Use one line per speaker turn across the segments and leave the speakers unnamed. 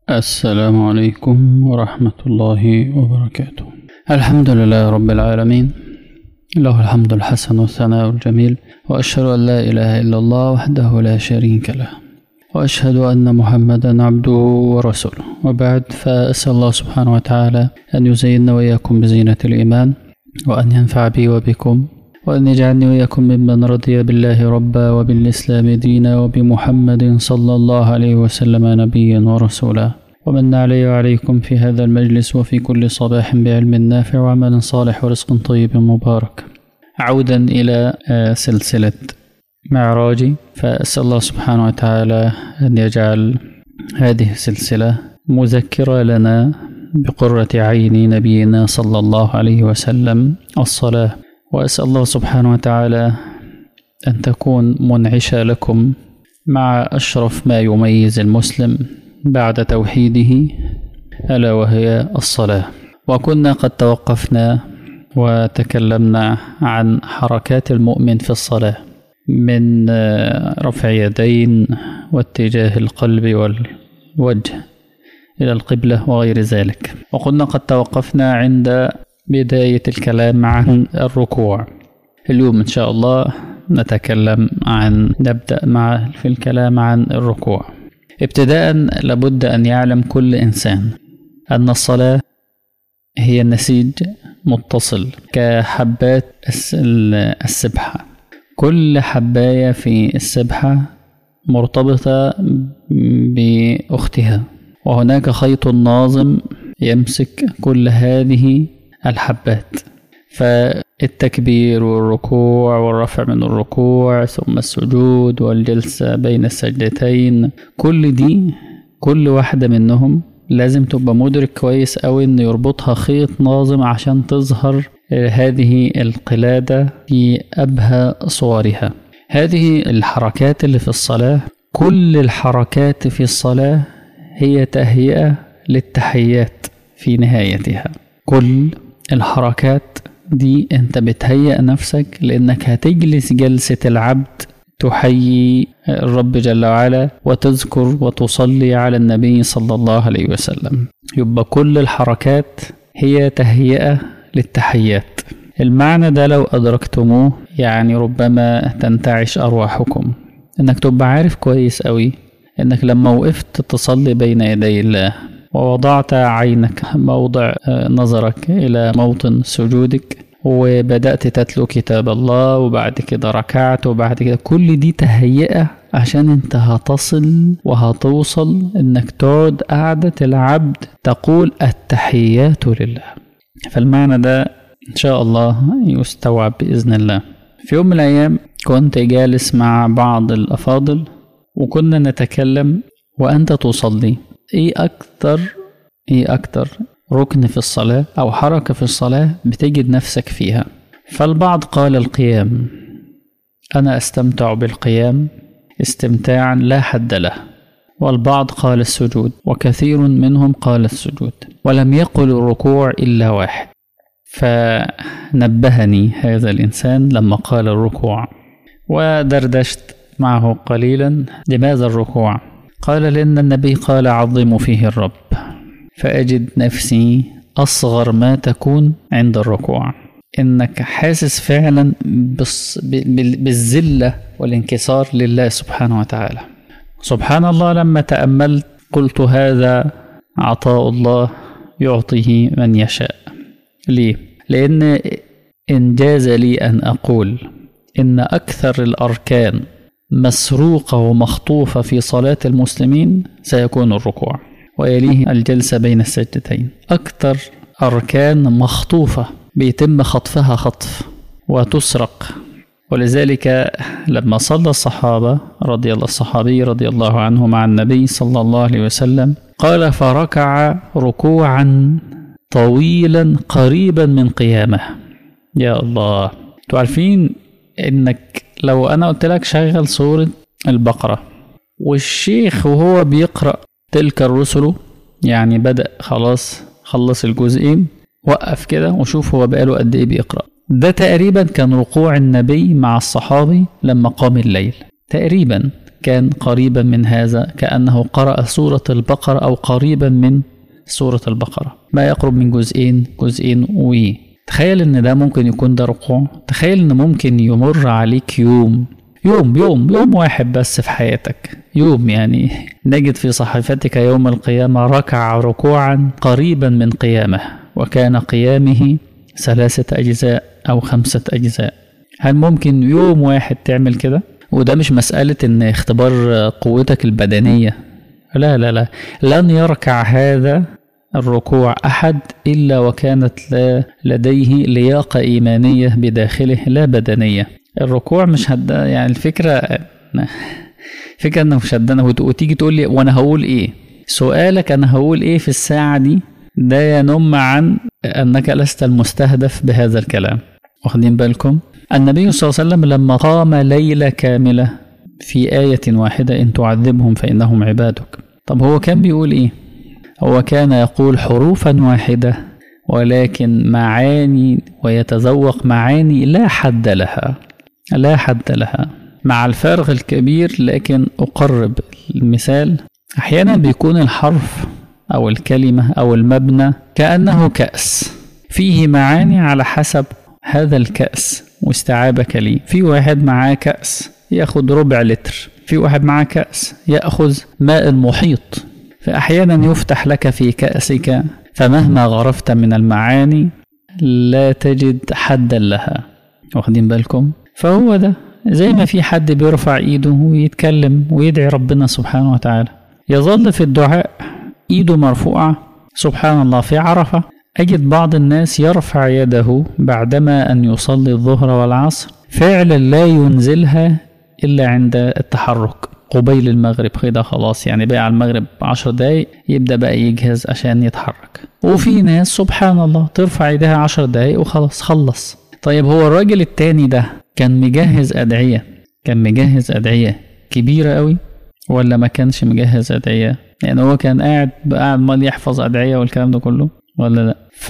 السلام عليكم ورحمة الله وبركاته الحمد لله رب العالمين له الحمد الحسن والثناء الجميل وأشهد أن لا إله إلا الله وحده لا شريك له وأشهد أن محمدا عبده ورسوله وبعد فأسأل الله سبحانه وتعالى أن يزيننا وإياكم بزينة الإيمان وأن ينفع بي وبكم وأن يجعلني وإياكم ممن رضي بالله ربا وبالإسلام دينا وبمحمد صلى الله عليه وسلم نبيا ورسولا ومن علي وعليكم في هذا المجلس وفي كل صباح بعلم نافع وعمل صالح ورزق طيب مبارك عودا إلى سلسلة معراجي فأسأل الله سبحانه وتعالى أن يجعل هذه السلسلة مذكرة لنا بقرة عين نبينا صلى الله عليه وسلم الصلاة وأسأل الله سبحانه وتعالى أن تكون منعشة لكم مع أشرف ما يميز المسلم بعد توحيده ألا وهي الصلاة وكنا قد توقفنا وتكلمنا عن حركات المؤمن في الصلاة من رفع يدين واتجاه القلب والوجه إلى القبلة وغير ذلك وقلنا قد توقفنا عند بداية الكلام عن الركوع اليوم إن شاء الله نتكلم عن نبدأ مع في الكلام عن الركوع ابتداء لابد أن يعلم كل إنسان أن الصلاة هي نسيج متصل كحبات السبحة كل حباية في السبحة مرتبطة بأختها وهناك خيط ناظم يمسك كل هذه الحبات فالتكبير والركوع والرفع من الركوع ثم السجود والجلسة بين السجدتين كل دي كل واحدة منهم لازم تبقى مدرك كويس أوي إن يربطها خيط ناظم عشان تظهر هذه القلادة في أبهى صورها هذه الحركات اللي في الصلاة كل الحركات في الصلاة هي تهيئة للتحيات في نهايتها كل الحركات دي انت بتهيئ نفسك لانك هتجلس جلسة العبد تحيي الرب جل وعلا وتذكر وتصلي على النبي صلى الله عليه وسلم يبقى كل الحركات هي تهيئة للتحيات المعنى ده لو أدركتموه يعني ربما تنتعش أرواحكم إنك تبقى عارف كويس أوي إنك لما وقفت تصلي بين يدي الله ووضعت عينك موضع نظرك إلى موطن سجودك وبدأت تتلو كتاب الله وبعد كده ركعت وبعد كده كل دي تهيئة عشان انت هتصل وهتوصل انك تقعد قعدة العبد تقول التحيات لله فالمعنى ده ان شاء الله يستوعب بإذن الله في يوم من الأيام كنت جالس مع بعض الأفاضل وكنا نتكلم وأنت تصلي ايه اكتر ايه اكتر ركن في الصلاة او حركة في الصلاة بتجد نفسك فيها فالبعض قال القيام انا استمتع بالقيام استمتاعا لا حد له والبعض قال السجود وكثير منهم قال السجود ولم يقل الركوع الا واحد فنبهني هذا الانسان لما قال الركوع ودردشت معه قليلا لماذا الركوع قال لأن النبي قال عظموا فيه الرب فأجد نفسي أصغر ما تكون عند الركوع إنك حاسس فعلا بالذلة والانكسار لله سبحانه وتعالى سبحان الله لما تأملت قلت هذا عطاء الله يعطيه من يشاء ليه؟ لأن إن جاز لي أن أقول إن أكثر الأركان مسروقة ومخطوفة في صلاة المسلمين سيكون الركوع ويليه الجلسة بين السجدتين أكثر أركان مخطوفة بيتم خطفها خطف وتسرق ولذلك لما صلى الصحابة رضي الله الصحابي رضي الله عنه مع النبي صلى الله عليه وسلم قال فركع ركوعا طويلا قريبا من قيامه يا الله تعرفين انك لو انا قلت لك شغل سورة البقرة والشيخ وهو بيقرأ تلك الرسل يعني بدأ خلاص خلص الجزئين وقف كده وشوف هو بقاله قد ايه بيقرأ ده تقريبا كان ركوع النبي مع الصحابي لما قام الليل تقريبا كان قريبا من هذا كأنه قرأ سورة البقرة أو قريبا من سورة البقرة ما يقرب من جزئين جزئين وي تخيل ان ده ممكن يكون ده ركوع تخيل ان ممكن يمر عليك يوم يوم يوم يوم واحد بس في حياتك يوم يعني نجد في صحيفتك يوم القيامة ركع ركوعا قريبا من قيامه وكان قيامه ثلاثة أجزاء أو خمسة أجزاء هل ممكن يوم واحد تعمل كده؟ وده مش مسألة إن اختبار قوتك البدنية لا لا لا لن يركع هذا الركوع أحد إلا وكانت لا لديه لياقة إيمانية بداخله لا بدنية الركوع مش هد يعني الفكرة فكرة انه مش هدنا وتيجي تقول لي وانا هقول ايه سؤالك انا هقول ايه في الساعة دي ده ينم عن انك لست المستهدف بهذا الكلام واخدين بالكم النبي صلى الله عليه وسلم لما قام ليلة كاملة في آية واحدة إن تعذبهم فإنهم عبادك طب هو كان بيقول إيه هو كان يقول حروفا واحدة ولكن معاني ويتذوق معاني لا حد لها لا حد لها مع الفارق الكبير لكن أقرب المثال أحيانا بيكون الحرف أو الكلمة أو المبنى كأنه كأس فيه معاني على حسب هذا الكأس واستيعابك ليه في واحد معاه كأس ياخد ربع لتر في واحد معاه كأس يأخذ ماء المحيط فأحيانا يفتح لك في كأسك فمهما غرفت من المعاني لا تجد حدا لها واخدين بالكم فهو ده زي ما في حد بيرفع ايده ويتكلم ويدعي ربنا سبحانه وتعالى يظل في الدعاء ايده مرفوعة سبحان الله في عرفة أجد بعض الناس يرفع يده بعدما أن يصلي الظهر والعصر فعلا لا ينزلها إلا عند التحرك قبيل المغرب كده خلاص يعني بقى على المغرب عشر دقايق يبدأ بقى يجهز عشان يتحرك وفي ناس سبحان الله ترفع ايديها عشر دقايق وخلاص خلص طيب هو الراجل التاني ده كان مجهز أدعية كان مجهز أدعية كبيرة قوي ولا ما كانش مجهز أدعية يعني هو كان قاعد قاعد مال يحفظ أدعية والكلام ده كله ولا لا ف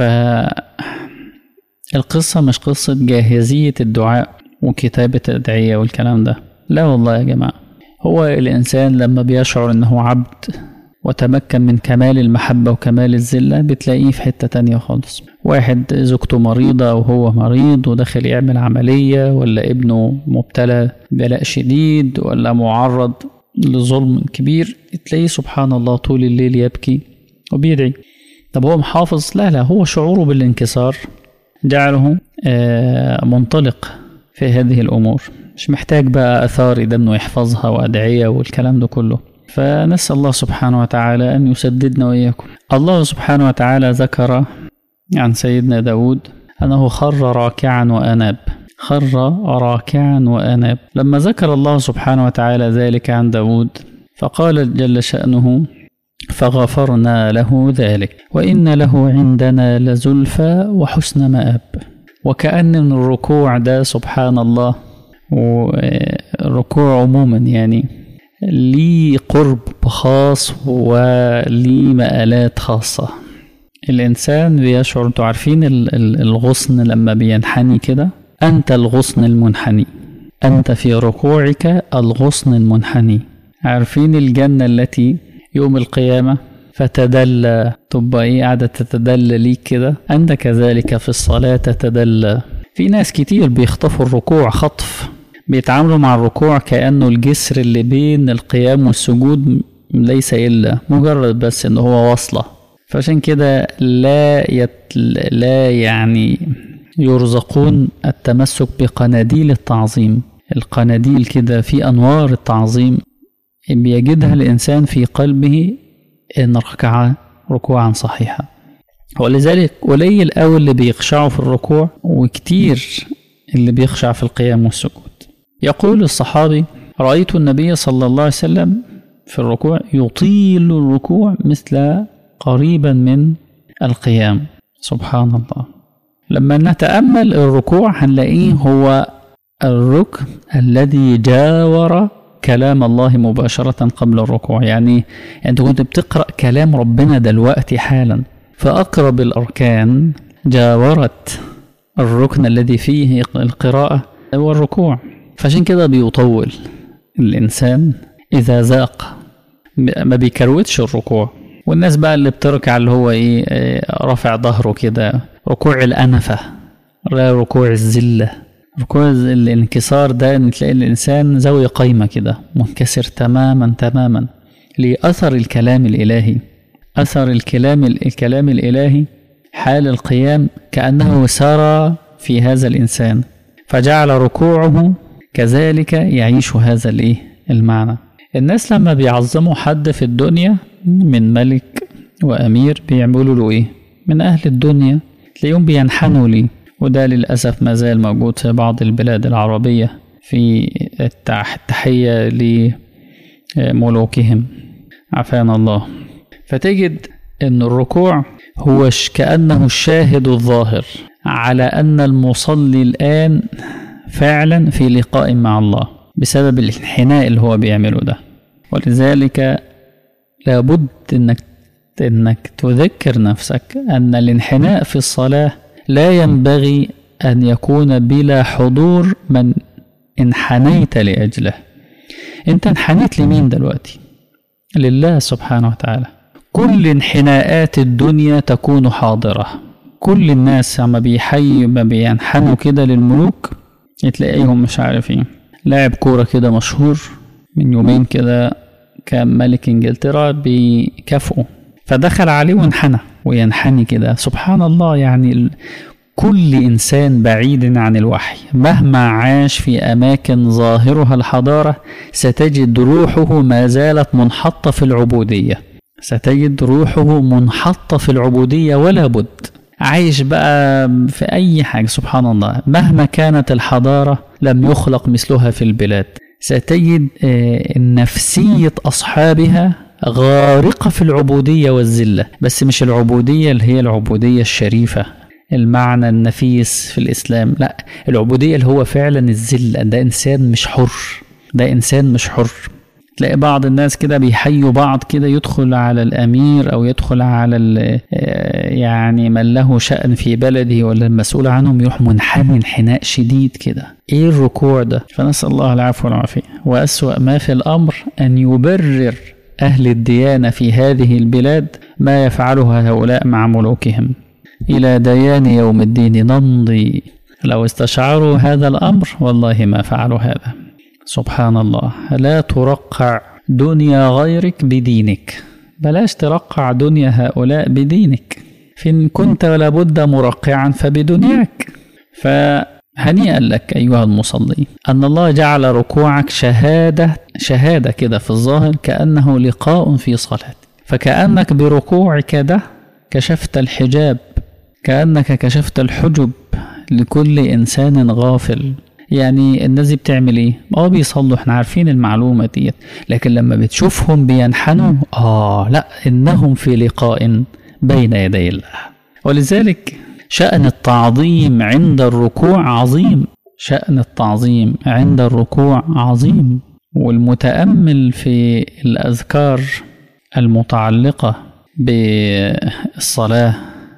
القصة مش قصة جاهزية الدعاء وكتابة الأدعية والكلام ده لا والله يا جماعة هو الإنسان لما بيشعر إنه عبد وتمكن من كمال المحبة وكمال الذلة بتلاقيه في حتة تانية خالص واحد زوجته مريضة وهو مريض وداخل يعمل عملية ولا ابنه مبتلى بلاء شديد ولا معرض لظلم كبير تلاقيه سبحان الله طول الليل يبكي وبيدعي طب هو محافظ لا لا هو شعوره بالانكسار جعله منطلق في هذه الأمور مش محتاج بقى أثار ده إنه يحفظها وأدعية والكلام ده كله فنسأل الله سبحانه وتعالى أن يسددنا وإياكم الله سبحانه وتعالى ذكر عن سيدنا داود أنه خر راكعا وأناب خر راكعا وأناب لما ذكر الله سبحانه وتعالى ذلك عن داود فقال جل شأنه فغفرنا له ذلك وإن له عندنا لزلفى وحسن مآب وكأن من الركوع ده سبحان الله والركوع عموما يعني ليه قرب خاص وليه مآلات خاصة الإنسان بيشعر انتوا عارفين الغصن لما بينحني كده أنت الغصن المنحني أنت في ركوعك الغصن المنحني عارفين الجنة التي يوم القيامة فتدلى تبقى ايه قاعدة تتدلى ليك كده أنت كذلك في الصلاة تتدلى في ناس كتير بيخطفوا الركوع خطف بيتعاملوا مع الركوع كأنه الجسر اللي بين القيام والسجود ليس إلا مجرد بس إن هو وصلة فعشان كده لا يت... لا يعني يرزقون التمسك بقناديل التعظيم القناديل كده في أنوار التعظيم بيجدها الإنسان في قلبه إن ركع ركوعا صحيحا ولذلك قليل قوي اللي بيخشعوا في الركوع وكتير اللي بيخشع في القيام والسجود يقول الصحابي رأيت النبي صلى الله عليه وسلم في الركوع يطيل الركوع مثل قريبا من القيام سبحان الله لما نتأمل الركوع هنلاقيه هو الركن الذي جاور كلام الله مباشرة قبل الركوع يعني أنت كنت بتقرأ كلام ربنا دلوقتي حالا فأقرب الأركان جاورت الركن الذي فيه القراءة هو الركوع فعشان كده بيطول الإنسان إذا ذاق ما بيكروتش الركوع والناس بقى اللي بتركع اللي هو ايه آه، رافع ظهره كده ركوع الأنفة لا ركوع الذلة ركوع الز- الانكسار ده ان تلاقي الإنسان زاوية قايمة كده منكسر تماما تماما لأثر الكلام الإلهي أثر الكلام الكلام الإلهي حال القيام كأنه سرى في هذا الإنسان فجعل ركوعه كذلك يعيش هذا الإيه المعنى الناس لما بيعظموا حد في الدنيا من ملك وأمير بيعملوا له إيه من أهل الدنيا تلاقيهم بينحنوا ليه وده للأسف ما زال موجود في بعض البلاد العربية في التح- التحية لملوكهم عافانا الله فتجد أن الركوع هو ش- كأنه الشاهد الظاهر على أن المصلي الآن فعلا في لقاء مع الله بسبب الانحناء اللي هو بيعمله ده ولذلك لابد انك انك تذكر نفسك ان الانحناء في الصلاه لا ينبغي ان يكون بلا حضور من انحنيت لاجله انت انحنيت لمين دلوقتي لله سبحانه وتعالى كل انحناءات الدنيا تكون حاضره كل الناس لما بيحيوا ما بينحنوا كده للملوك تلاقيهم مش عارفين لاعب كوره كده مشهور من يومين كده كان ملك انجلترا بيكافئه فدخل عليه وانحنى وينحني كده سبحان الله يعني ال- كل انسان بعيد عن الوحي مهما عاش في اماكن ظاهرها الحضاره ستجد روحه ما زالت منحطه في العبوديه ستجد روحه منحطه في العبوديه ولا بد عايش بقى في اي حاجه سبحان الله مهما كانت الحضاره لم يخلق مثلها في البلاد ستجد آه، نفسيه اصحابها غارقه في العبوديه والذله بس مش العبوديه اللي هي العبوديه الشريفه المعنى النفيس في الاسلام لا العبوديه اللي هو فعلا الذله ده انسان مش حر ده انسان مش حر تلاقي بعض الناس كده بيحيوا بعض كده يدخل على الامير او يدخل على ال- آه، يعني من له شأن في بلده ولا المسؤول عنهم يروح منحني انحناء شديد كده ايه الركوع ده فنسأل الله العفو والعافية وأسوأ ما في الأمر أن يبرر أهل الديانة في هذه البلاد ما يفعله هؤلاء مع ملوكهم إلى ديان يوم الدين نمضي لو استشعروا هذا الأمر والله ما فعلوا هذا سبحان الله لا ترقع دنيا غيرك بدينك بلاش ترقع دنيا هؤلاء بدينك فإن كنت لابد مرقعا فبدنياك فهنيئا لك أيها المصلي أن الله جعل ركوعك شهادة شهادة كده في الظاهر كأنه لقاء في صلاة فكأنك بركوعك ده كشفت الحجاب كأنك كشفت الحجب لكل إنسان غافل يعني الناس دي بتعمل ايه؟ اه بيصلوا احنا عارفين المعلومة ديت لكن لما بتشوفهم بينحنوا اه لا انهم في لقاء بين يدي الله ولذلك شأن التعظيم عند الركوع عظيم شأن التعظيم عند الركوع عظيم والمتأمل في الأذكار المتعلقة بالصلاة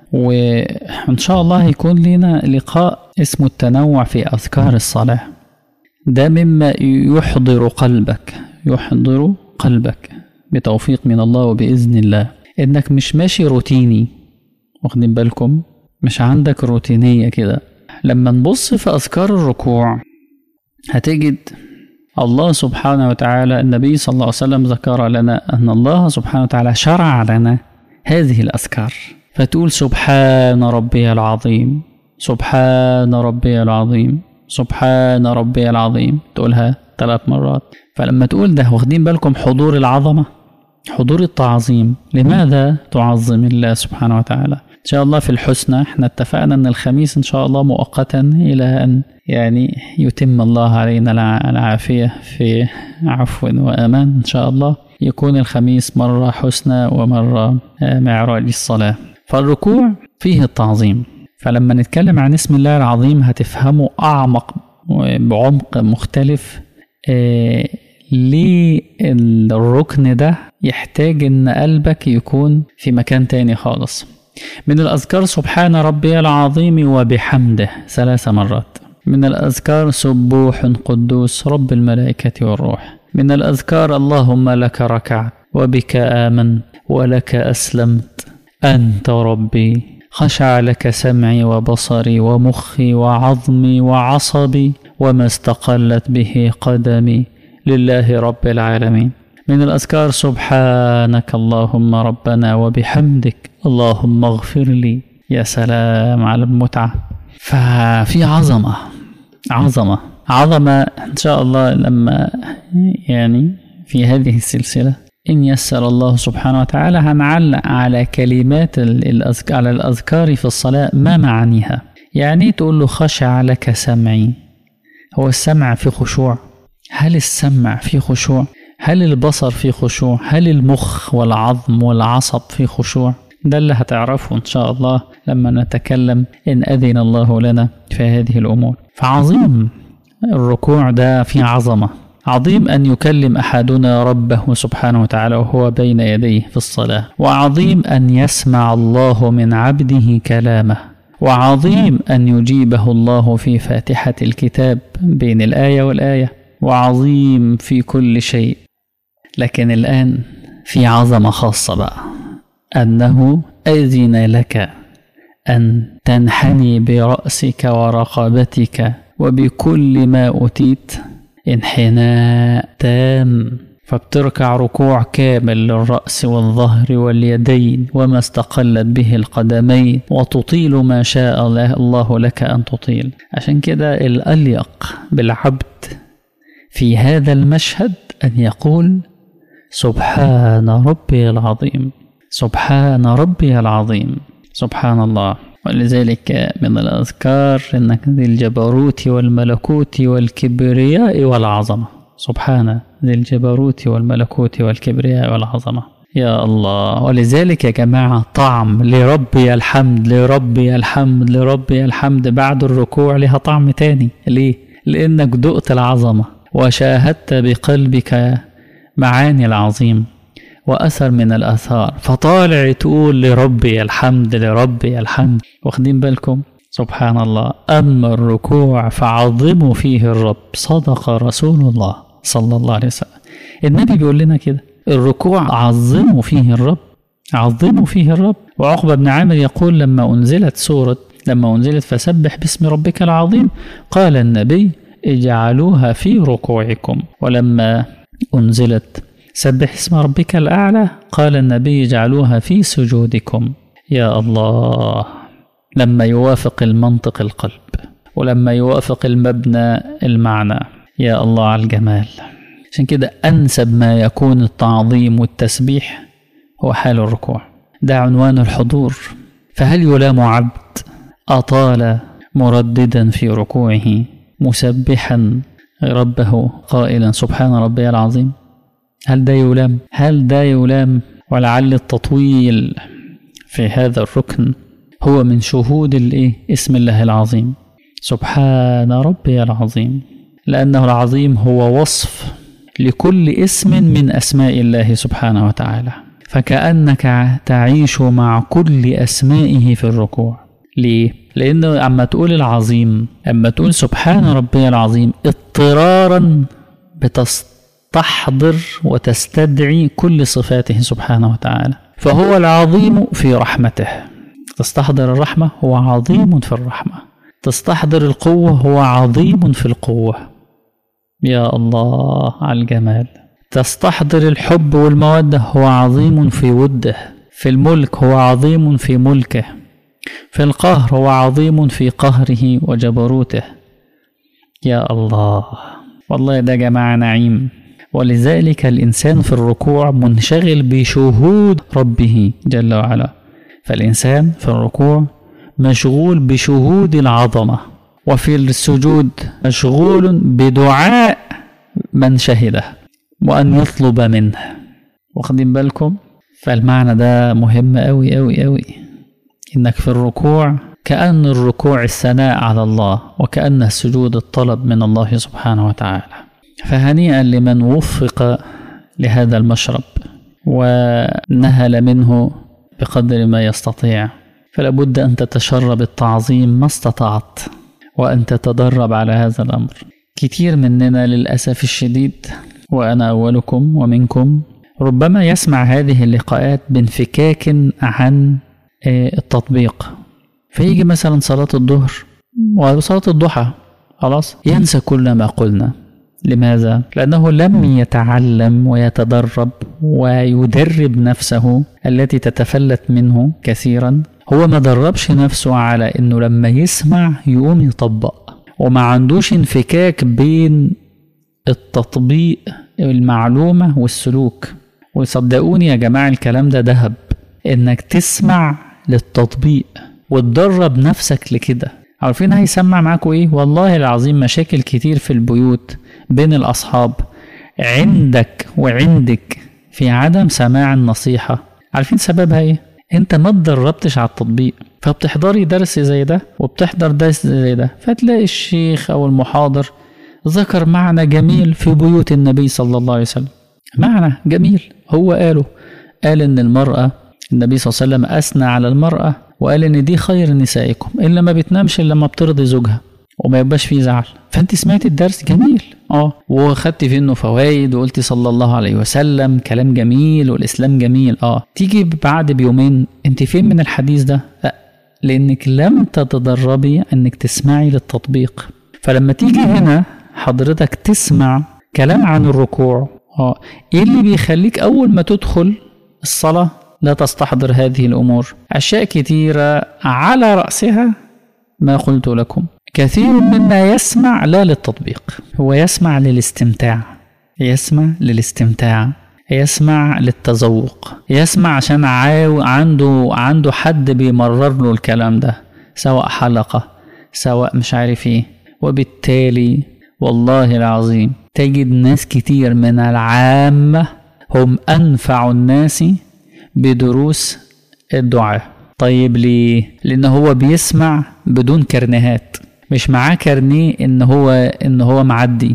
وإن شاء الله هيكون لنا لقاء اسمه التنوع في أذكار الصلاة ده مما يحضر قلبك يحضر قلبك بتوفيق من الله وبإذن الله إنك مش ماشي روتيني واخدين بالكم مش عندك روتينية كده لما نبص في أذكار الركوع هتجد الله سبحانه وتعالى النبي صلى الله عليه وسلم ذكر لنا أن الله سبحانه وتعالى شرع لنا هذه الأذكار فتقول سبحان ربي العظيم سبحان ربي العظيم سبحان ربي العظيم تقولها ثلاث مرات فلما تقول ده واخدين بالكم حضور العظمة حضور التعظيم لماذا تعظم الله سبحانه وتعالى إن شاء الله في الحسنى احنا اتفقنا أن الخميس إن شاء الله مؤقتا إلى أن يعني يتم الله علينا الع- العافية في عفو وأمان إن شاء الله يكون الخميس مرة حسنى ومرة آه، معراج الصلاة فالركوع فيه التعظيم فلما نتكلم عن اسم الله العظيم هتفهموا أعمق بعمق مختلف آه، ليه الركن ده يحتاج ان قلبك يكون في مكان تاني خالص من الأذكار سبحان ربي العظيم وبحمده ثلاث مرات من الأذكار سبوح قدوس رب الملائكة والروح من الأذكار اللهم لك ركعت وبك آمنت ولك أسلمت أنت ربي خشع لك سمعي وبصري ومخي وعظمي وعصبي وما استقلت به قدمي لله رب العالمين من الأذكار سبحانك اللهم ربنا وبحمدك اللهم اغفر لي يا سلام على المتعة ففي عظمة عظمة عظمة إن شاء الله لما يعني في هذه السلسلة إن يسر الله سبحانه وتعالى هنعلق على كلمات الأذكار على الأذكار في الصلاة ما معانيها يعني تقول له خشع لك سمعي هو السمع في خشوع هل السمع في خشوع هل البصر في خشوع هل المخ والعظم والعصب في خشوع ده اللي هتعرفه إن شاء الله لما نتكلم إن أذن الله لنا في هذه الأمور فعظيم الركوع ده في عظمة عظيم أن يكلم أحدنا ربه سبحانه وتعالى وهو بين يديه في الصلاة وعظيم أن يسمع الله من عبده كلامه وعظيم أن يجيبه الله في فاتحة الكتاب بين الآية والآية وعظيم في كل شيء لكن الآن في عظمة خاصة بقى أنه أذن لك أن تنحني برأسك ورقبتك وبكل ما أوتيت انحناء تام فبتركع ركوع كامل للرأس والظهر واليدين وما استقلت به القدمين وتطيل ما شاء الله لك أن تطيل عشان كده الأليق بالعبد في هذا المشهد أن يقول سبحان ربي العظيم سبحان ربي العظيم سبحان الله ولذلك من الأذكار إنك ذي الجبروت والملكوت والكبرياء والعظمة سبحان ذي الجبروت والملكوت والكبرياء والعظمة يا الله ولذلك يا جماعة طعم لربي الحمد لربي الحمد لربي الحمد بعد الركوع لها طعم تاني ليه؟ لأنك دقت العظمة وشاهدت بقلبك معاني العظيم وأثر من الآثار فطالع تقول لربي الحمد لربي الحمد واخدين بالكم سبحان الله أما الركوع فعظموا فيه الرب صدق رسول الله صلى الله عليه وسلم النبي بيقول لنا كده الركوع عظموا فيه الرب عظموا فيه الرب وعقبة بن عامر يقول لما أنزلت سورة لما أنزلت فسبح باسم ربك العظيم قال النبي اجعلوها في ركوعكم ولما أنزلت سبح اسم ربك الأعلى قال النبي اجعلوها في سجودكم يا الله لما يوافق المنطق القلب ولما يوافق المبنى المعنى يا الله على الجمال عشان كده أنسب ما يكون التعظيم والتسبيح هو حال الركوع ده عنوان الحضور فهل يلام عبد أطال مرددا في ركوعه مسبحا ربه قائلا سبحان ربي العظيم هل ده يلام هل ده يلام ولعل التطويل في هذا الركن هو من شهود الايه اسم الله العظيم سبحان ربي العظيم لانه العظيم هو وصف لكل اسم من اسماء الله سبحانه وتعالى فكانك تعيش مع كل اسمائه في الركوع ليه لانه اما تقول العظيم اما تقول سبحان ربي العظيم اضطرارا بتستحضر وتستدعي كل صفاته سبحانه وتعالى فهو العظيم في رحمته تستحضر الرحمة هو عظيم في الرحمة تستحضر القوة هو عظيم في القوة يا الله على الجمال تستحضر الحب والمودة هو عظيم في وده في الملك هو عظيم في ملكه في القهر هو عظيم في قهره وجبروته يا الله والله ده جماعة نعيم ولذلك الإنسان في الركوع منشغل بشهود ربه جل وعلا فالإنسان في الركوع مشغول بشهود العظمة وفي السجود مشغول بدعاء من شهده وأن يطلب منه واخدين بالكم فالمعنى ده مهم أوي أوي أوي إنك في الركوع كأن الركوع الثناء على الله وكأن السجود الطلب من الله سبحانه وتعالى فهنيئا لمن وفق لهذا المشرب ونهل منه بقدر ما يستطيع فلا بد أن تتشرب التعظيم ما استطعت وأن تتدرب على هذا الأمر كتير مننا للأسف الشديد وأنا أولكم ومنكم ربما يسمع هذه اللقاءات بانفكاك عن التطبيق فيجي مثلا صلاة الظهر وصلاة الضحى خلاص ينسى كل ما قلنا لماذا؟ لأنه لم يتعلم ويتدرب ويدرب نفسه التي تتفلت منه كثيرا هو ما دربش نفسه على انه لما يسمع يقوم يطبق وما عندوش انفكاك بين التطبيق المعلومة والسلوك وصدقوني يا جماعة الكلام ده ذهب انك تسمع للتطبيق وتدرب نفسك لكده عارفين هيسمع معاكوا ايه والله العظيم مشاكل كتير في البيوت بين الاصحاب عندك وعندك في عدم سماع النصيحة عارفين سببها ايه انت ما اتدربتش على التطبيق فبتحضري درس زي ده وبتحضر درس زي ده فتلاقي الشيخ او المحاضر ذكر معنى جميل في بيوت النبي صلى الله عليه وسلم معنى جميل هو قاله قال ان المرأة النبي صلى الله عليه وسلم اثنى على المرأة وقال ان دي خير نسائكم الا ما بتنامش الا لما بترضي زوجها وما يبقاش فيه زعل فانت سمعت الدرس جميل اه وخدت فيه انه فوائد وقلت صلى الله عليه وسلم كلام جميل والاسلام جميل اه تيجي بعد بيومين انت فين من الحديث ده لا لانك لم تتدربي انك تسمعي للتطبيق فلما تيجي هنا حضرتك تسمع كلام عن الركوع اه ايه اللي بيخليك اول ما تدخل الصلاه لا تستحضر هذه الامور اشياء كثيره على راسها ما قلت لكم كثير مما يسمع لا للتطبيق هو يسمع للاستمتاع يسمع للاستمتاع يسمع للتذوق يسمع عشان عاو عنده عنده حد بيمرر له الكلام ده سواء حلقة سواء مش عارف ايه وبالتالي والله العظيم تجد ناس كتير من العامة هم أنفع الناس بدروس الدعاء طيب ليه؟ لأن هو بيسمع بدون كرنيهات مش معاه كارنيه ان هو ان هو معدي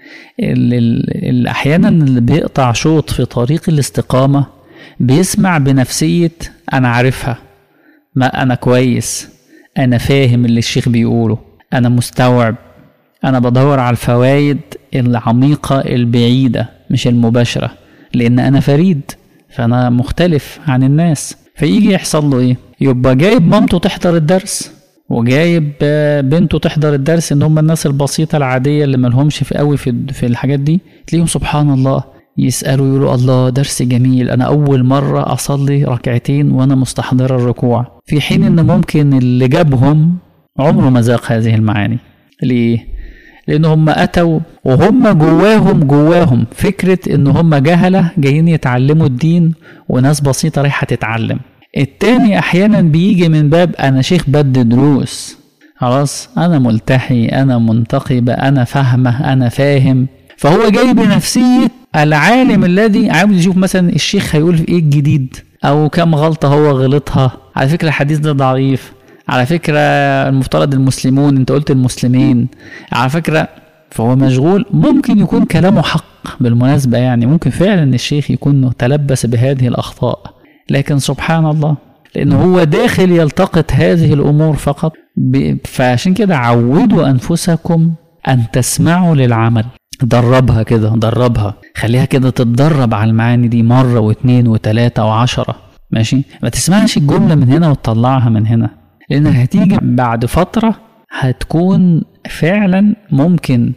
اللي احيانا اللي بيقطع شوط في طريق الاستقامه بيسمع بنفسيه انا عارفها ما انا كويس انا فاهم اللي الشيخ بيقوله انا مستوعب انا بدور على الفوائد العميقه البعيده مش المباشره لان انا فريد فانا مختلف عن الناس فيجي يحصل له ايه يبقى جايب مامته تحضر الدرس وجايب بنته تحضر الدرس ان هم الناس البسيطه العاديه اللي مالهمش في قوي في في الحاجات دي تلاقيهم سبحان الله يسالوا يقولوا الله درس جميل انا اول مره اصلي ركعتين وانا مستحضر الركوع في حين ان ممكن اللي جابهم عمره ما ذاق هذه المعاني ليه لان هم اتوا وهم جواهم جواهم فكره ان هم جهله جايين يتعلموا الدين وناس بسيطه رايحه تتعلم التاني احيانا بيجي من باب انا شيخ بدي دروس خلاص انا ملتحي انا منتقب انا فاهمه انا فاهم فهو جاي بنفسيه العالم الذي عاوز يشوف مثلا الشيخ هيقول في ايه الجديد او كم غلطه هو غلطها على فكره الحديث ده ضعيف على فكره المفترض المسلمون انت قلت المسلمين على فكره فهو مشغول ممكن يكون كلامه حق بالمناسبه يعني ممكن فعلا الشيخ يكون تلبس بهذه الاخطاء لكن سبحان الله لأن هو داخل يلتقط هذه الأمور فقط فعشان كده عودوا أنفسكم أن تسمعوا للعمل دربها كده دربها خليها كده تتدرب على المعاني دي مرة واثنين وثلاثة وعشرة ماشي ما تسمعش الجملة من هنا وتطلعها من هنا لأنك هتيجي بعد فترة هتكون فعلا ممكن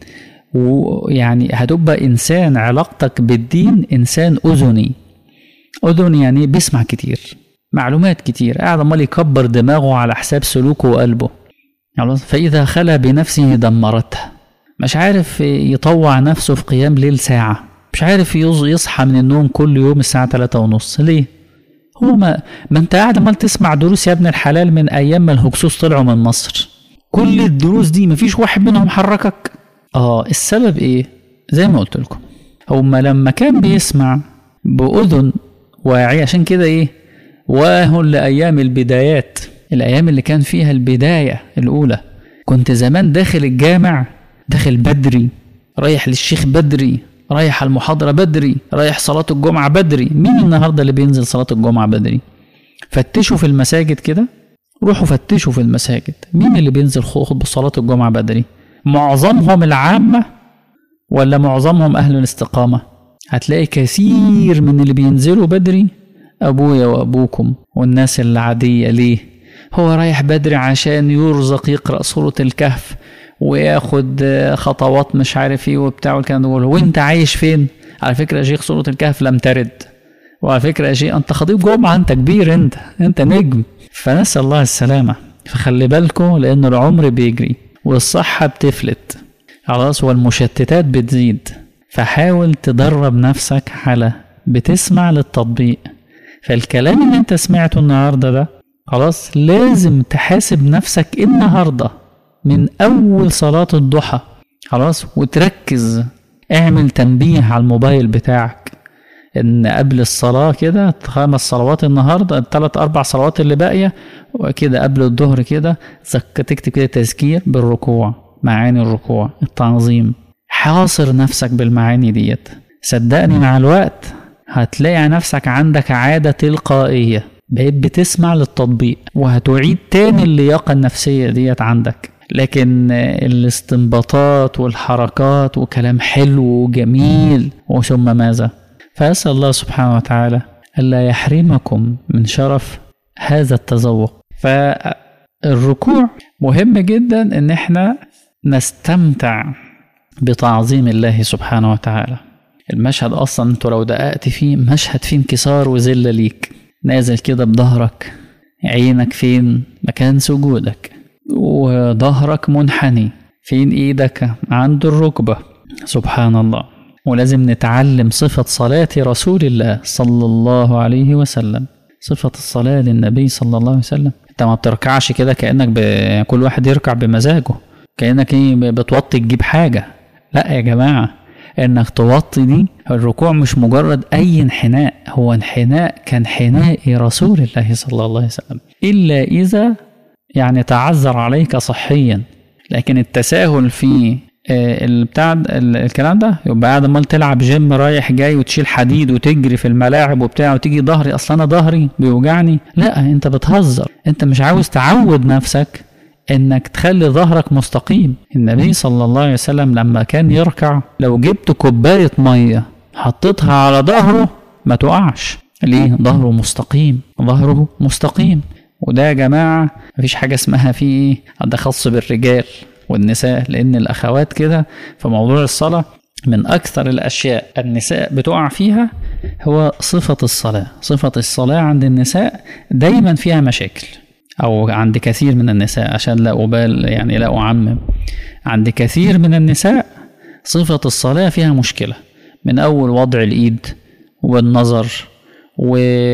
ويعني هتبقى إنسان علاقتك بالدين إنسان أذني أذن يعني بيسمع كتير معلومات كتير قاعد عمال يكبر دماغه على حساب سلوكه وقلبه خلاص فإذا خلا بنفسه دمرتها مش عارف يطوع نفسه في قيام ليل ساعة مش عارف يصحى من النوم كل يوم الساعة تلاتة ونص ليه؟ هو ما ما انت قاعد عمال تسمع دروس يا ابن الحلال من ايام ما الهكسوس طلعوا من مصر كل الدروس دي مفيش واحد منهم حركك اه السبب ايه زي ما قلت لكم هما لما كان بيسمع بأذن واعي عشان كده ايه واه لأيام البدايات الأيام اللي كان فيها البداية الأولى كنت زمان داخل الجامع داخل بدري رايح للشيخ بدري رايح المحاضرة بدري رايح صلاة الجمعة بدري مين النهاردة اللي بينزل صلاة الجمعة بدري فتشوا في المساجد كده روحوا فتشوا في المساجد مين اللي بينزل خطبة صلاة الجمعة بدري معظمهم العامة ولا معظمهم أهل الاستقامة هتلاقي كثير من اللي بينزلوا بدري أبويا وأبوكم والناس العادية ليه هو رايح بدري عشان يرزق يقرأ سورة الكهف وياخد خطوات مش عارف ايه وبتاع والكلام ده كله وانت عايش فين على فكرة يا شيخ سورة الكهف لم ترد وعلى فكرة يا شيخ انت خطيب جمعة انت كبير انت انت نجم فنسأل الله السلامة فخلي بالكم لأن العمر بيجري والصحة بتفلت خلاص والمشتتات بتزيد فحاول تدرب نفسك على بتسمع للتطبيق فالكلام اللي انت سمعته النهارده ده خلاص لازم تحاسب نفسك النهارده من اول صلاة الضحى خلاص وتركز اعمل تنبيه على الموبايل بتاعك ان قبل الصلاة كده خمس صلوات النهاردة الثلاث اربع صلوات اللي باقية وكده قبل الظهر كده تكتب كده تذكير بالركوع معاني الركوع التعظيم حاصر نفسك بالمعاني ديت صدقني مع الوقت هتلاقي نفسك عندك عادة تلقائية بقيت بتسمع للتطبيق وهتعيد تاني اللياقة النفسية ديت عندك لكن الاستنباطات والحركات وكلام حلو وجميل وثم ماذا فأسأل الله سبحانه وتعالى ألا يحرمكم من شرف هذا التذوق فالركوع مهم جدا ان احنا نستمتع بتعظيم الله سبحانه وتعالى المشهد اصلا انتوا لو دققت فيه مشهد فيه انكسار وذله ليك نازل كده بظهرك عينك فين مكان سجودك وظهرك منحني فين ايدك عند الركبه سبحان الله ولازم نتعلم صفة صلاة رسول الله صلى الله عليه وسلم صفة الصلاة للنبي صلى الله عليه وسلم انت ما بتركعش كده كأنك ب... كل واحد يركع بمزاجه كأنك ايه بتوطي تجيب حاجة لا يا جماعة انك توطي دي الركوع مش مجرد اي انحناء هو انحناء كانحناء رسول الله صلى الله عليه وسلم الا اذا يعني تعذر عليك صحيا لكن التساهل في البتاع الكلام ده يبقى قاعد امال تلعب جيم رايح جاي وتشيل حديد وتجري في الملاعب وبتاع وتيجي ظهري اصل انا ظهري بيوجعني لا انت بتهزر انت مش عاوز تعود نفسك انك تخلي ظهرك مستقيم النبي صلى الله عليه وسلم لما كان يركع لو جبت كوبايه ميه حطيتها على ظهره ما تقعش ليه ظهره مستقيم ظهره مستقيم وده يا جماعه مفيش حاجه اسمها فيه ده خاص بالرجال والنساء لان الاخوات كده في موضوع الصلاه من اكثر الاشياء النساء بتقع فيها هو صفه الصلاه صفه الصلاه عند النساء دايما فيها مشاكل او عند كثير من النساء عشان لا ابال يعني لا اعمم عند كثير من النساء صفه الصلاه فيها مشكله من اول وضع الايد والنظر و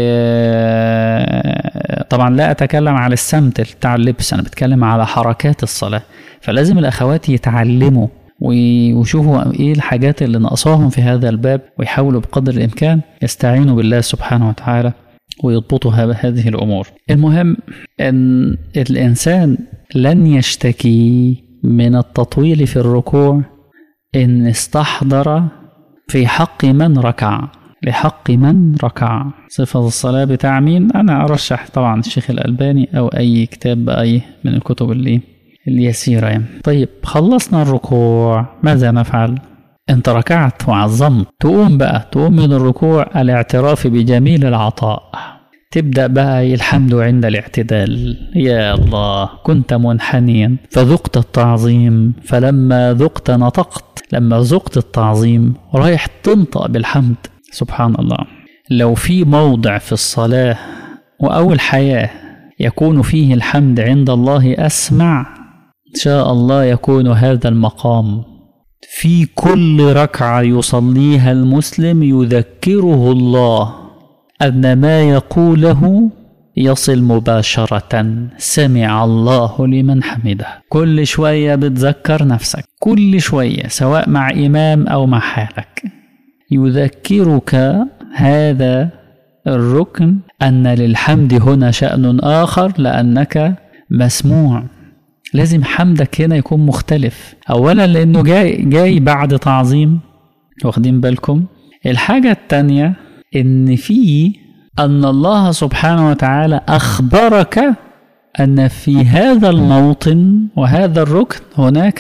طبعا لا اتكلم على السمت بتاع اللبس انا بتكلم على حركات الصلاه فلازم الاخوات يتعلموا ويشوفوا ايه الحاجات اللي ناقصاهم في هذا الباب ويحاولوا بقدر الامكان يستعينوا بالله سبحانه وتعالى ويضبطوا هذه الامور. المهم ان الانسان لن يشتكي من التطويل في الركوع ان استحضر في حق من ركع لحق من ركع صفة الصلاة بتاع مين أنا أرشح طبعا الشيخ الألباني أو أي كتاب بأي من الكتب اللي اليسيرة يعني. طيب خلصنا الركوع ماذا نفعل انت ركعت وعظمت تقوم بقى تقوم من الركوع الاعتراف بجميل العطاء تبدأ بقى الحمد عند الاعتدال يا الله كنت منحنيا فذقت التعظيم فلما ذقت نطقت لما ذقت التعظيم رايح تنطق بالحمد سبحان الله لو في موضع في الصلاة أو الحياة يكون فيه الحمد عند الله أسمع إن شاء الله يكون هذا المقام في كل ركعة يصليها المسلم يذكره الله أن ما يقوله يصل مباشرة سمع الله لمن حمده كل شوية بتذكر نفسك كل شوية سواء مع إمام أو مع حالك يذكرك هذا الركن أن للحمد هنا شأن آخر لأنك مسموع لازم حمدك هنا يكون مختلف أولا لأنه جاي, جاي بعد تعظيم واخدين بالكم الحاجة التانية إن في أن الله سبحانه وتعالى أخبرك أن في هذا الموطن وهذا الركن هناك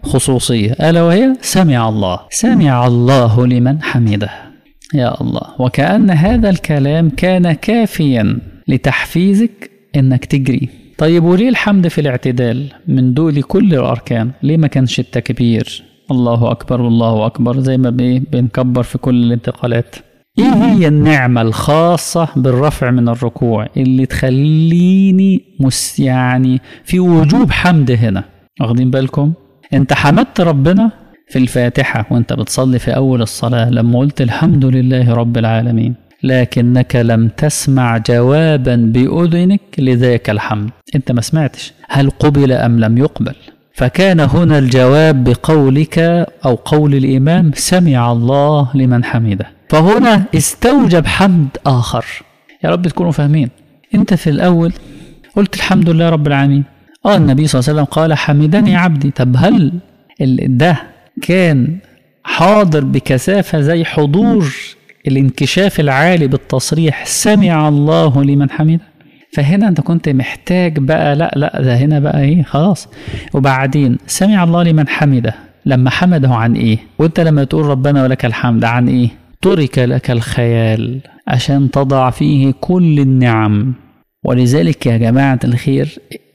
خصوصية ألا وهي سمع الله سمع الله لمن حمده يا الله وكأن هذا الكلام كان كافيا لتحفيزك انك تجري طيب وليه الحمد في الاعتدال من دول كل الاركان ليه ما كانش التكبير الله اكبر والله اكبر زي ما بنكبر في كل الانتقالات ايه هي النعمة الخاصة بالرفع من الركوع اللي تخليني مس يعني في وجوب حمد هنا واخدين بالكم انت حمدت ربنا في الفاتحة وانت بتصلي في اول الصلاة لما قلت الحمد لله رب العالمين لكنك لم تسمع جوابا بأذنك لذاك الحمد انت ما سمعتش هل قبل ام لم يقبل فكان هنا الجواب بقولك او قول الامام سمع الله لمن حمده فهنا استوجب حمد اخر يا رب تكونوا فاهمين انت في الاول قلت الحمد لله رب العالمين اه النبي صلى الله عليه وسلم قال حمدني عبدي طب هل ده كان حاضر بكثافه زي حضور الانكشاف العالي بالتصريح سمع الله لمن حمده فهنا انت كنت محتاج بقى لا لا ده هنا بقى ايه خلاص وبعدين سمع الله لمن حمده لما حمده عن ايه وانت لما تقول ربنا ولك الحمد عن ايه ترك لك الخيال عشان تضع فيه كل النعم ولذلك يا جماعة الخير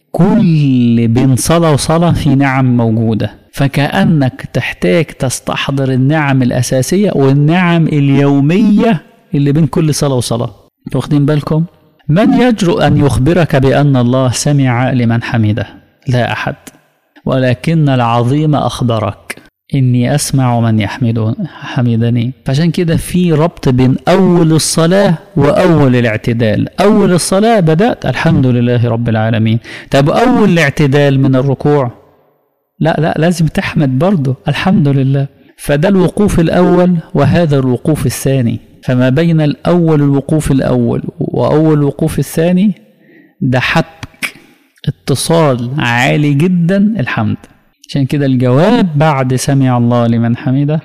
كل بين صلاة وصلاة في نعم موجودة فكأنك تحتاج تستحضر النعم الأساسية والنعم اليومية اللي بين كل صلاة وصلاة واخدين بالكم من يجرؤ أن يخبرك بأن الله سمع لمن حمده لا أحد ولكن العظيم أخبرك إني أسمع من يحمد حمدني فعشان كده في ربط بين أول الصلاة وأول الاعتدال أول الصلاة بدأت الحمد لله رب العالمين طب أول الاعتدال من الركوع لا لا لازم تحمد برضه الحمد لله فده الوقوف الأول وهذا الوقوف الثاني فما بين الأول الوقوف الأول وأول الوقوف الثاني ده حبك اتصال عالي جدا الحمد عشان كده الجواب بعد سمع الله لمن حمده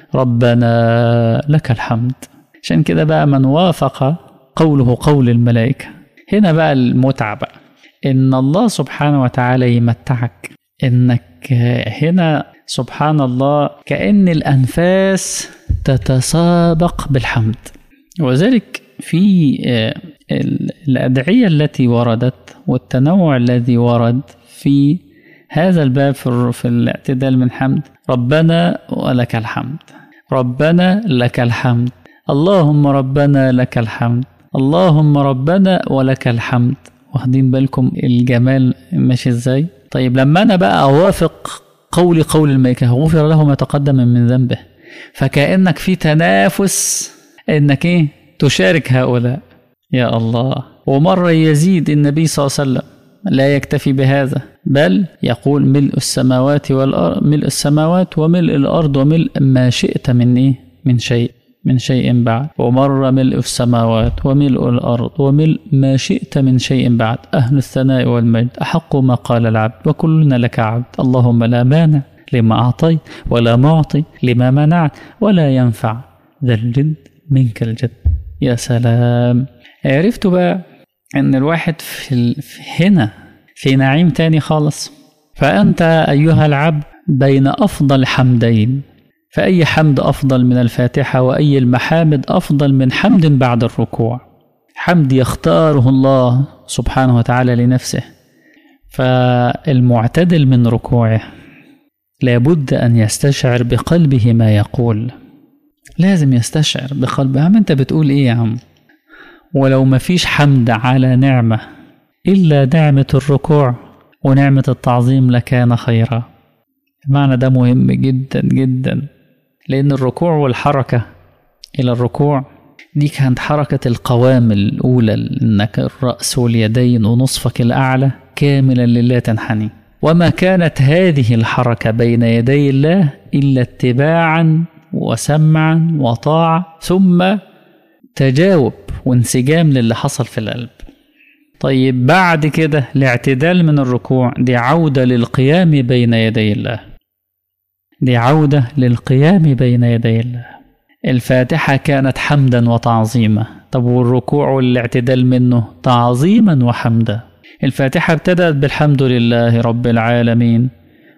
ربنا لك الحمد عشان كده بقى من وافق قوله قول الملائكة هنا بقى المتعة بقى إن الله سبحانه وتعالى يمتعك إنك هنا سبحان الله كأن الأنفاس تتسابق بالحمد وذلك في الأدعية التي وردت والتنوع الذي ورد في هذا الباب في, في الاعتدال من حمد ربنا ولك الحمد ربنا لك الحمد اللهم ربنا لك الحمد اللهم ربنا ولك الحمد واخدين بالكم الجمال ماشي ازاي طيب لما انا بقى اوافق قولي قول الملائكه غفر له ما تقدم من ذنبه فكانك في تنافس انك ايه تشارك هؤلاء يا الله ومره يزيد النبي صلى الله عليه وسلم لا يكتفي بهذا بل يقول ملء السماوات والأرض ملء السماوات وملء الأرض وملء ما شئت من إيه من شيء من شيء بعد ومر ملء السماوات وملء الأرض وملء ما شئت من شيء بعد أهل الثناء والمجد أحق ما قال العبد وكلنا لك عبد اللهم لا مانع لما أعطيت ولا معطي لما منعت ولا ينفع ذا الجد منك الجد يا سلام عرفت بقى ان الواحد في هنا في نعيم تاني خالص فأنت أيها العبد بين أفضل حمدين فأي حمد أفضل من الفاتحة وأي المحامد أفضل من حمد بعد الركوع حمد يختاره الله سبحانه وتعالى لنفسه فالمعتدل من ركوعه لابد أن يستشعر بقلبه ما يقول لازم يستشعر بقلبه عم أنت بتقول إيه يا عم ولو ما فيش حمد على نعمة إلا نعمة الركوع ونعمة التعظيم لكان خيرا المعنى ده مهم جدا جدا لأن الركوع والحركة إلى الركوع دي كانت حركة القوام الأولى إنك الرأس واليدين ونصفك الأعلى كاملا لله تنحني وما كانت هذه الحركة بين يدي الله إلا اتباعا وسمعا وطاعة ثم تجاوب وانسجام للي حصل في القلب طيب بعد كده الاعتدال من الركوع دي عودة للقيام بين يدي الله دي عودة للقيام بين يدي الله الفاتحة كانت حمدا وتعظيما طب والركوع والاعتدال منه تعظيما وحمدا الفاتحة ابتدأت بالحمد لله رب العالمين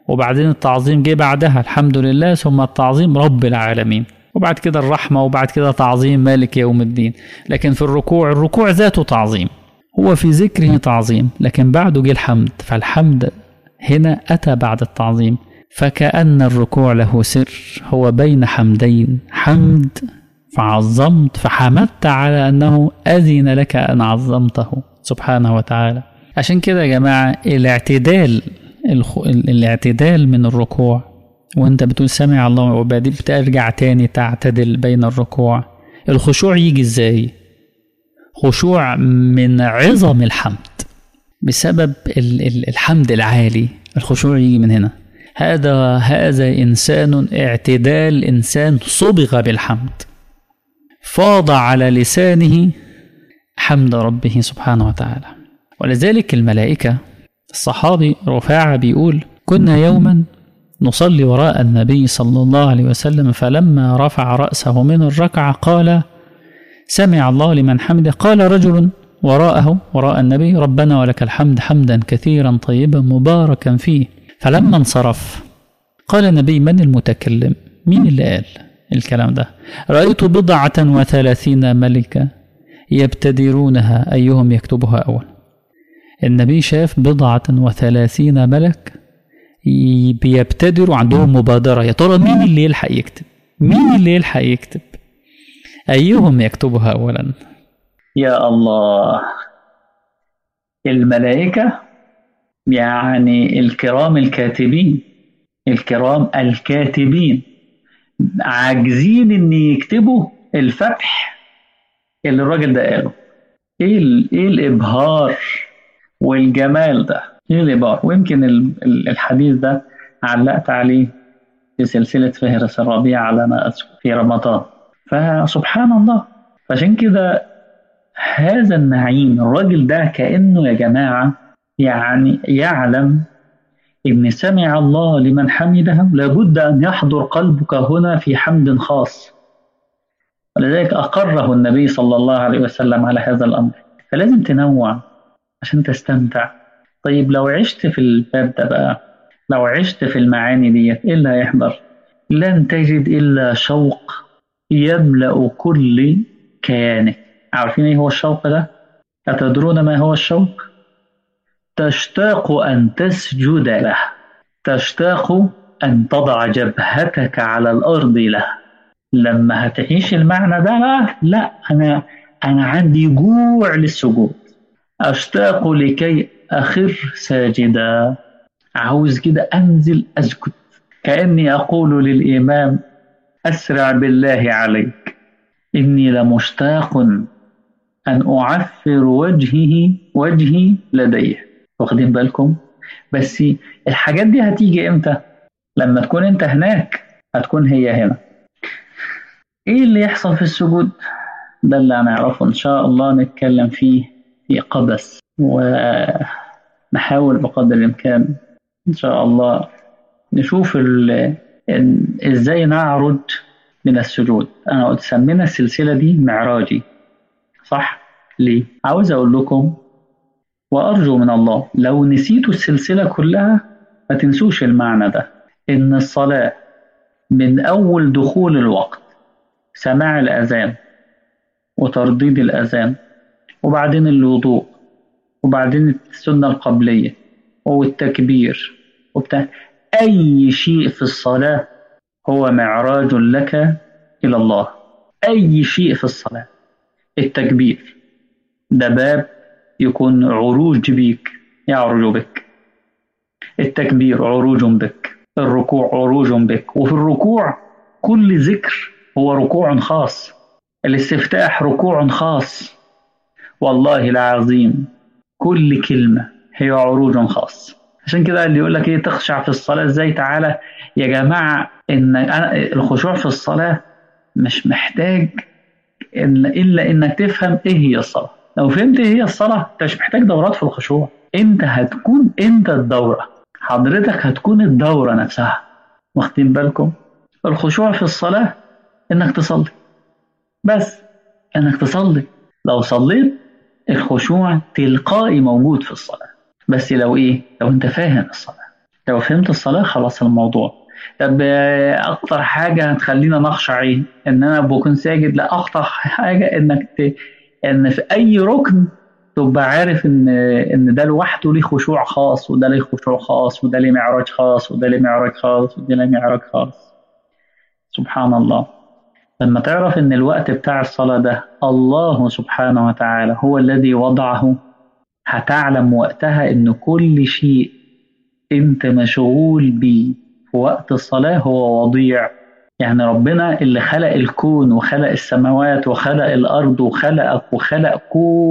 وبعدين التعظيم جه بعدها الحمد لله ثم التعظيم رب العالمين وبعد كده الرحمة وبعد كده تعظيم مالك يوم الدين لكن في الركوع الركوع ذاته تعظيم هو في ذكره تعظيم لكن بعده جه الحمد فالحمد هنا أتى بعد التعظيم فكأن الركوع له سر هو بين حمدين حمد فعظمت فحمدت على أنه أذن لك أن عظمته سبحانه وتعالى عشان كده يا جماعة الاعتدال الخ... الاعتدال من الركوع وانت بتقول سمع الله وبعدين بترجع تاني تعتدل بين الركوع الخشوع يجي ازاي خشوع من عظم الحمد بسبب ال... ال... الحمد العالي الخشوع يجي من هنا هذا هذا إنسان اعتدال إنسان صبغ بالحمد فاض على لسانه حمد ربه سبحانه وتعالى ولذلك الملائكة الصحابي رفاعة بيقول كنا يوما نصلي وراء النبي صلى الله عليه وسلم فلما رفع رأسه من الركعة قال سمع الله لمن حمده قال رجل وراءه وراء النبي ربنا ولك الحمد حمدا كثيرا طيبا مباركا فيه فلما انصرف قال النبي من المتكلم مين اللي قال الكلام ده رأيت بضعة وثلاثين ملكة يبتدرونها أيهم يكتبها أول النبي شاف بضعة وثلاثين ملك بيبتدروا عندهم مبادرة يا ترى مين اللي يلحق يكتب مين اللي يلحق يكتب أيهم يكتبها أولا
يا الله الملائكة يعني الكرام الكاتبين الكرام الكاتبين عاجزين ان يكتبوا الفتح اللي الراجل ده قاله ايه ايه الابهار والجمال ده ايه الابهار ويمكن الحديث ده علقت عليه في سلسلة فهرس الربيع على ما أذكر في رمضان فسبحان الله فعشان كده هذا النعيم الراجل ده كأنه يا جماعة يعني يعلم إن سمع الله لمن حمده لابد أن يحضر قلبك هنا في حمد خاص ولذلك أقره النبي صلى الله عليه وسلم على هذا الأمر فلازم تنوع عشان تستمتع طيب لو عشت في الباب ده بقى لو عشت في المعاني ديت إيه اللي هيحضر لن تجد إلا شوق يملأ كل كيانك عارفين إيه هو الشوق ده أتدرون ما هو الشوق تشتاق أن تسجد له تشتاق أن تضع جبهتك على الأرض له لما هتعيش المعنى ده بقى لا أنا أنا عندي جوع للسجود أشتاق لكي أخر ساجدا عاوز كده أنزل أسجد كأني أقول للإمام أسرع بالله عليك إني لمشتاق أن أعفر وجهه وجهي لديه واخدين بالكم بس الحاجات دي هتيجي امتى لما تكون انت هناك هتكون هي هنا ايه اللي يحصل في السجود ده اللي هنعرفه ان شاء الله نتكلم فيه في قبس ونحاول بقدر الامكان ان شاء الله نشوف ازاي نعرج من السجود انا قلت سمينا السلسله دي معراجي صح ليه عاوز اقول لكم وأرجو من الله لو نسيتوا السلسلة كلها ما تنسوش المعنى ده إن الصلاة من أول دخول الوقت سماع الأذان وترديد الأذان وبعدين الوضوء وبعدين السنة القبلية والتكبير وبتاع أي شيء في الصلاة هو معراج لك إلى الله أي شيء في الصلاة التكبير ده باب يكون عروج بيك يعرج بك التكبير عروج بك الركوع عروج بك وفي الركوع كل ذكر هو ركوع خاص الاستفتاح ركوع خاص والله العظيم كل كلمة هي عروج خاص عشان كده اللي يقول لك ايه تخشع في الصلاة ازاي تعالى يا جماعة ان أنا الخشوع في الصلاة مش محتاج إن إلا إنك تفهم إيه هي الصلاة لو فهمت ايه هي الصلاة انت مش محتاج دورات في الخشوع انت هتكون انت الدورة حضرتك هتكون الدورة نفسها واخدين بالكم الخشوع في الصلاة انك تصلي بس انك تصلي لو صليت الخشوع تلقائي موجود في الصلاة بس لو ايه لو انت فاهم الصلاة لو فهمت الصلاة خلاص الموضوع طب أكتر حاجة هتخلينا نخشع إيه؟ إن أنا بكون ساجد لا أكتر حاجة إنك ت... إن في أي ركن تبقى عارف إن إن ده لوحده ليه خشوع خاص وده ليه خشوع خاص وده ليه معراج خاص وده ليه معراج خاص وده ليه معراج خاص سبحان الله لما تعرف إن الوقت بتاع الصلاة ده الله سبحانه وتعالى هو الذي وضعه هتعلم وقتها إن كل شيء أنت مشغول بيه في وقت الصلاة هو وضيع يعني ربنا اللي خلق الكون وخلق السماوات وخلق الأرض وخلقك وخلق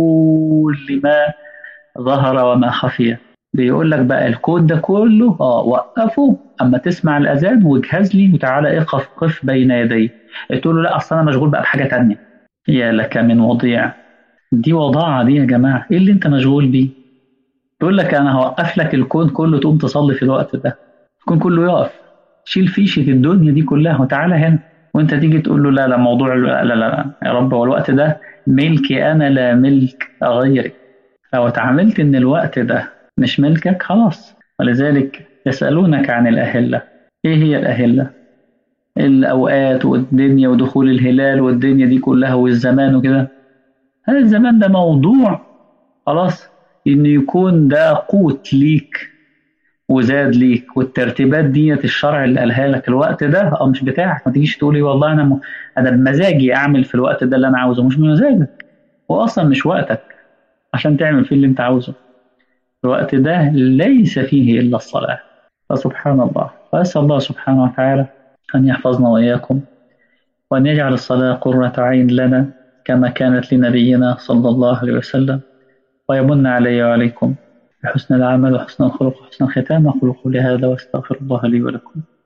كل ما ظهر وما خفي بيقول لك بقى الكون ده كله اه وقفه اما تسمع الاذان واجهز لي وتعالى اقف قف بين يدي تقول له لا اصل انا مشغول بقى بحاجه تانية يا لك من وضيع دي وضاعه دي يا جماعه ايه اللي انت مشغول بيه يقول لك انا هوقف لك الكون كله تقوم تصلي في الوقت ده الكون كله يقف شيل فيشه الدنيا دي كلها وتعالى هنا وانت تيجي تقول له لا لا موضوع لا لا لا يا رب هو الوقت ده ملكي انا لا ملك غيري لو اتعاملت ان الوقت ده مش ملكك خلاص ولذلك يسألونك عن الأهلة إيه هي الأهلة؟ الأوقات والدنيا ودخول الهلال والدنيا دي كلها والزمان وكده هذا الزمان ده موضوع خلاص إن يكون ده قوت ليك وزاد ليك والترتيبات ديت الشرع اللي قالها لك الوقت ده اه مش بتاعك ما تجيش تقولي والله انا م... انا بمزاجي اعمل في الوقت ده اللي انا عاوزه مش بمزاجك هو اصلا مش وقتك عشان تعمل فيه اللي انت عاوزه الوقت ده ليس فيه إلا الصلاة فسبحان الله فأسأل الله سبحانه وتعالى أن يحفظنا وإياكم وأن يجعل الصلاة قرة عين لنا كما كانت لنبينا صلى الله عليه وسلم ويمن علي وعليكم بحسن العمل وحسن الخلق وحسن الختام أقول قولي هذا وأستغفر الله لي ولكم